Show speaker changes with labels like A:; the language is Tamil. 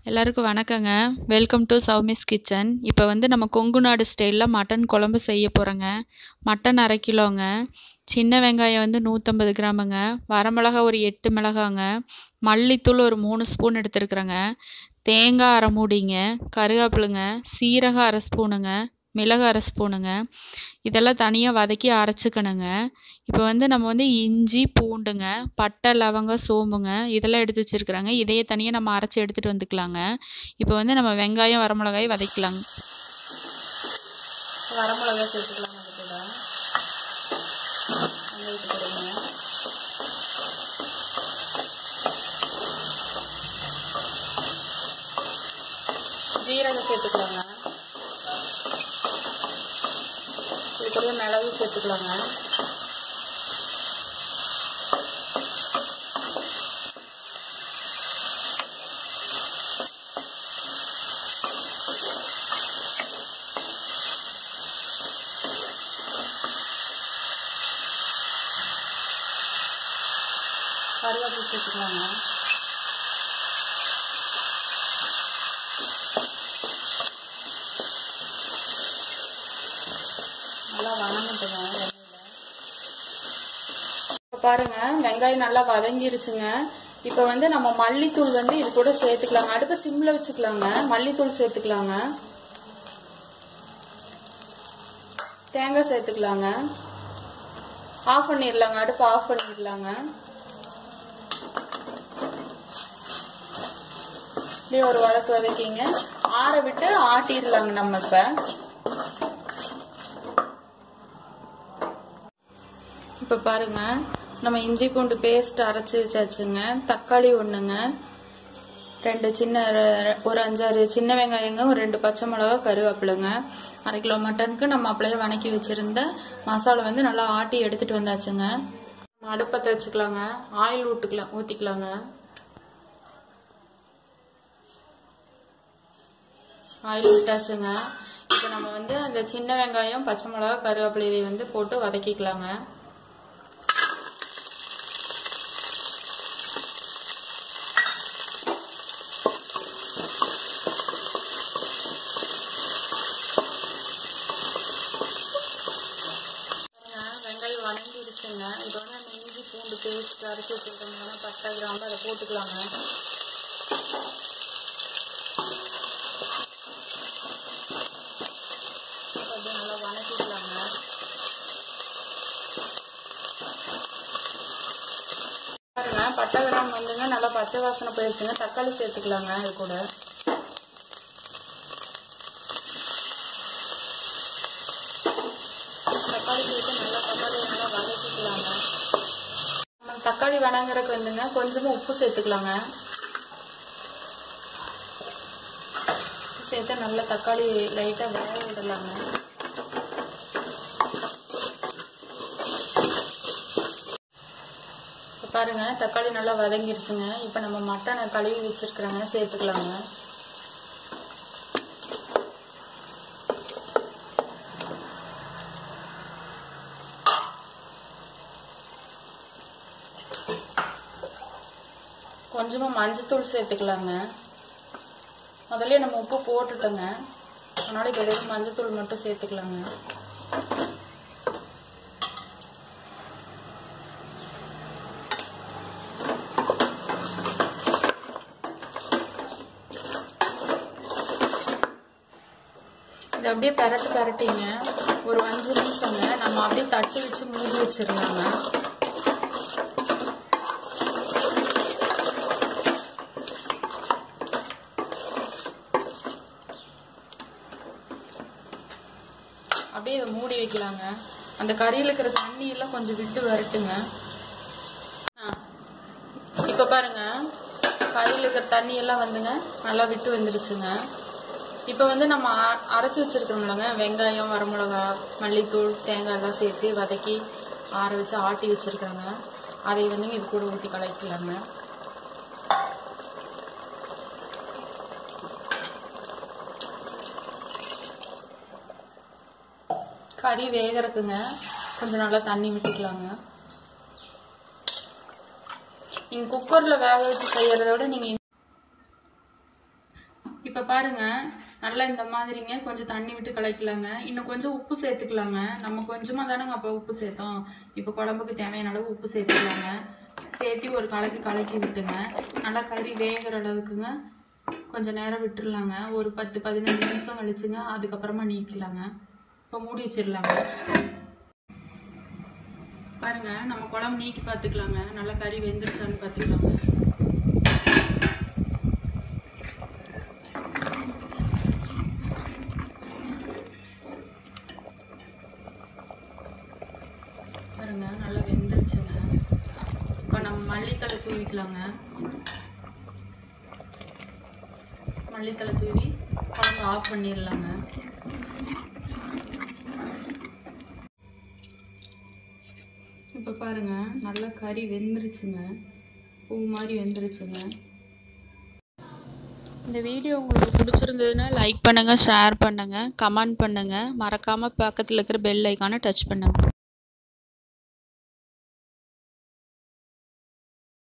A: எல்லாருக்கும் வணக்கங்க வெல்கம் டு சௌமிஸ் கிச்சன் இப்போ வந்து நம்ம கொங்கு நாடு ஸ்டைலில் மட்டன் குழம்பு செய்ய போகிறோங்க மட்டன் அரை கிலோங்க சின்ன வெங்காயம் வந்து நூற்றம்பது கிராமுங்க வரமிளகா ஒரு எட்டு மிளகாங்க மல்லித்தூள் ஒரு மூணு ஸ்பூன் எடுத்துருக்குறேங்க தேங்காய் அரை மூடிங்க கருவேப்பிலுங்க சீரகம் அரை ஸ்பூனுங்க மிளகு அரை ஸ்பூனுங்க இதெல்லாம் தனியாக வதக்கி அரைச்சிக்கணுங்க இப்போ வந்து நம்ம வந்து இஞ்சி பூண்டுங்க பட்டை லவங்கம் சோம்புங்க இதெல்லாம் எடுத்து வச்சுருக்குறாங்க இதையே தனியாக நம்ம அரைச்சி எடுத்துகிட்டு வந்துக்கலாங்க இப்போ வந்து நம்ம வெங்காயம் வரமிளகாய் வதக்கலாங்க வரமிளகாய் சேர்த்துக்கலாங்க அது கூட வெங்காயத்து கூடங்க ஜீரகம் சேர்த்துக்கலாங்க இது கூட மிளகு சேர்த்துக்கலாங்க கருவேப்பிலை சேர்த்துக்கலாங்க நல்லா வணங்கட்டுங்க எண்ணெயில் இப்போ பாருங்க வெங்காயம் நல்லா வதங்கிருச்சுங்க இப்போ வந்து நம்ம மல்லித்தூள் வந்து இது கூட சேர்த்துக்கலாங்க அடுப்பு சிம்ல வச்சுக்கலாங்க மல்லித்தூள் சேர்த்துக்கலாங்க தேங்காய் சேர்த்துக்கலாங்க ஆஃப் பண்ணிடலாங்க அடுப்பு ஆஃப் பண்ணிடலாங்க இப்படியே ஒரு வதக்கு வதக்கிங்க ஆற விட்டு ஆட்டிடலாங்க நம்ம இப்போ இப்போ பாருங்க நம்ம இஞ்சி பூண்டு பேஸ்ட் அரைச்சி வச்சாச்சுங்க தக்காளி ஒன்றுங்க ரெண்டு சின்ன ர- ஒரு அஞ்சாறு சின்ன வெங்காயங்க ஒரு ரெண்டு பச்சை மிளகா கருவேப்பிலைங்க அரை கிலோ மட்டனுக்கு நம்ம அப்படியே வணக்கி வச்சிருந்த மசாலா வந்து நல்லா ஆட்டி எடுத்துட்டு வந்தாச்சுங்க நம்ம அடுப்பத்தை வச்சுக்கலாங்க ஆயில் விட்டுக்கலாம் ஊற்றிக்கலாங்க ஆயில் விட்டாச்சுங்க இப்போ நம்ம வந்து அந்த சின்ன வெங்காயம் பச்சை மிளகா கருவேப்பிலை இதை வந்து போட்டு வதக்கிக்கலாங்க வெங்காயம் வதங்கிடுச்சுங்க இப்போ வந்து நம்ம இஞ்சி பூண்டு பேஸ்ட் அரைச்சி வச்சுருக்கோம்னா பட்டை கிராம்பு அதை போட்டுக்கலாங்க அப்படியே நல்லா வதக்கிக்கலாங்க பாருங்க பட்டை கிராம்பு வந்துங்க நல்லா பச்சை வாசனை போயிடுச்சுங்க தக்காளி சேர்த்துக்கலாங்க அது கூட தக்காளி சேர்த்து நல்லா தக்காளி நல்லா வதக்கிக்கலாங்க நம்ம தக்காளி வணங்குறதுக்கு வந்துங்க கொஞ்சமா உப்பு சேர்த்துக்கலாங்க சேர்த்து நல்லா தக்காளி லைட்டாக வேக விடலாங்க இப்போ பாருங்க தக்காளி நல்லா வதங்கிருச்சுங்க இப்போ நம்ம மட்டனை கழுவி வச்சிருக்கிறோங்க சேர்த்துக்கலாங்க கொஞ்சமா மஞ்சத்தூள் சேர்த்துக்கலாங்க முதல்ல நம்ம உப்பு போட்டுட்டோங்க அதனால இப்போ வெறும் மஞ்சத்தூள் மட்டும் சேர்த்துக்கலாங்க இது அப்படியே பெரட்டு பெரட்டிங்க ஒரு அஞ்சு நிமிஷங்க நம்ம அப்படியே தட்டி வச்சு மூடி வச்சிடலாங்க அப்படியே இதை மூடி வைக்கலாங்க அந்த கறியில் இருக்கிற தண்ணி எல்லாம் கொஞ்சம் விட்டு வரட்டுங்க ஆ இப்போ பாருங்க கறியில் இருக்கிற தண்ணி எல்லாம் வந்துங்க நல்லா விட்டு வந்துருச்சுங்க இப்போ வந்து நம்ம அ- அரைச்சு வச்சிருக்கோம்லங்க வெங்காயம் வரமிளகா மல்லித்தூள் தேங்காய் எல்லாம் சேர்த்து வதக்கி ஆற வச்சு ஆட்டி வச்சிருக்காங்க அதை வந்து இது கூட ஊற்றி கலக்கலாங்க கறி வேகறதுக்குங்க கொஞ்சம் நல்லா தண்ணி விட்டுக்கலாங்க நீங்க குக்கர்ல வேக வச்சு செய்யறத விட நீங்க பாருங்க நல்லா இந்த மாதிரிங்க கொஞ்சம் தண்ணி விட்டு கலக்கலாங்க இன்னும் கொஞ்சம் உப்பு சேர்த்துக்கலாங்க நம்ம கொஞ்சமாக தானேங்க அப்போ உப்பு சேர்த்தோம் இப்போ குழம்புக்கு தேவையான அளவு உப்பு சேர்த்துக்கலாங்க சேர்த்து ஒரு கலக்கி கலக்கி விட்டுங்க நல்லா கறி வேகிற அளவுக்குங்க கொஞ்சம் நேரம் விட்டுறலாங்க ஒரு பத்து பதினஞ்சு நிமிஷம் கழிச்சுங்க அதுக்கப்புறமா நீக்கிலாங்க இப்போ மூடி வச்சிடலாங்க பாருங்க நம்ம குழம்பு நீக்கி பார்த்துக்கலாங்க நல்லா கறி வெந்துருச்சான்னு பார்த்துக்கலாங்க பாருங்க நல்லா வெந்துருச்சுங்க இப்போ நம்ம மல்லித்தலை தூவிக்கலாங்க மல்லித்தலை தூவி குழம்பு ஆஃப் பண்ணிடலாங்க இப்போ பாருங்க நல்லா கறி வெந்துருச்சுங்க பூ மாதிரி வெந்துருச்சுங்க இந்த வீடியோ உங்களுக்கு பிடிச்சிருந்ததுன்னா லைக் பண்ணுங்கள் ஷேர் பண்ணுங்கள் கமெண்ட் பண்ணுங்கள் மறக்காமல் பக்கத்தில் இருக்கிற பெல் ஐக்கானை டச் பண்ணுங்கள்